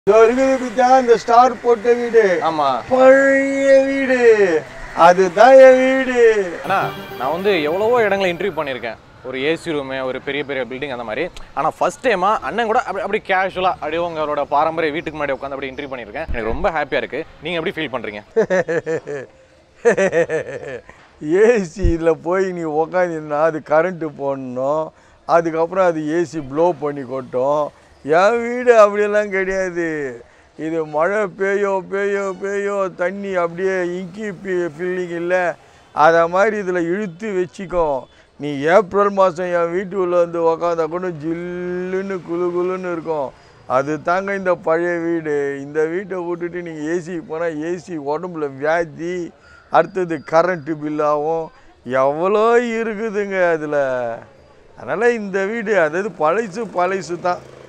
இதோ இருக்குது பித்தா இந்த ஸ்டார் போட்ட வீடு ஆமா பழைய வீடு அதுதான் என் வீடு அண்ணா நான் வந்து எவ்வளவோ இடங்களை இன்டர்வியூ பண்ணியிருக்கேன் ஒரு ஏசி ரூமு ஒரு பெரிய பெரிய பில்டிங் அந்த மாதிரி ஆனால் ஃபர்ஸ்ட் டைமா அண்ணன் கூட அப்படி அப்படி கேஷுவலாக அப்படியே உங்களோட பாரம்பரிய வீட்டுக்கு முன்னாடி உட்காந்து அப்படி இன்டர்வியூ பண்ணியிருக்கேன் எனக்கு ரொம்ப ஹாப்பியாக இருக்குது நீங்கள் எப்படி ஃபீல் பண்ணுறீங்க ஏசியில் போய் நீ உக்காந்துருந்தா அது கரண்ட்டு போடணும் அதுக்கப்புறம் அது ஏசி ப்ளோ பண்ணி கொட்டும் என் வீடு அப்படியெல்லாம் கிடையாது இது மழை பெய்யோ பெய்யோ பெய்யோ தண்ணி அப்படியே இங்கி ஃபில்லிங் இல்லை அதை மாதிரி இதில் இழுத்து வச்சுக்கோ நீ ஏப்ரல் மாதம் என் வீட்டு உள்ள வந்து உக்காந்தா கூட ஜில்லுன்னு குளு குளுன்னு இருக்கும் அது தாங்க இந்த பழைய வீடு இந்த வீட்டை விட்டுட்டு நீங்கள் ஏசிக்கு போனால் ஏசி உடம்புல வியாதி அடுத்தது கரண்ட்டு பில்லாகும் எவ்வளோ இருக்குதுங்க அதில் அதனால் இந்த வீடு அதாவது பழசு பழசு தான்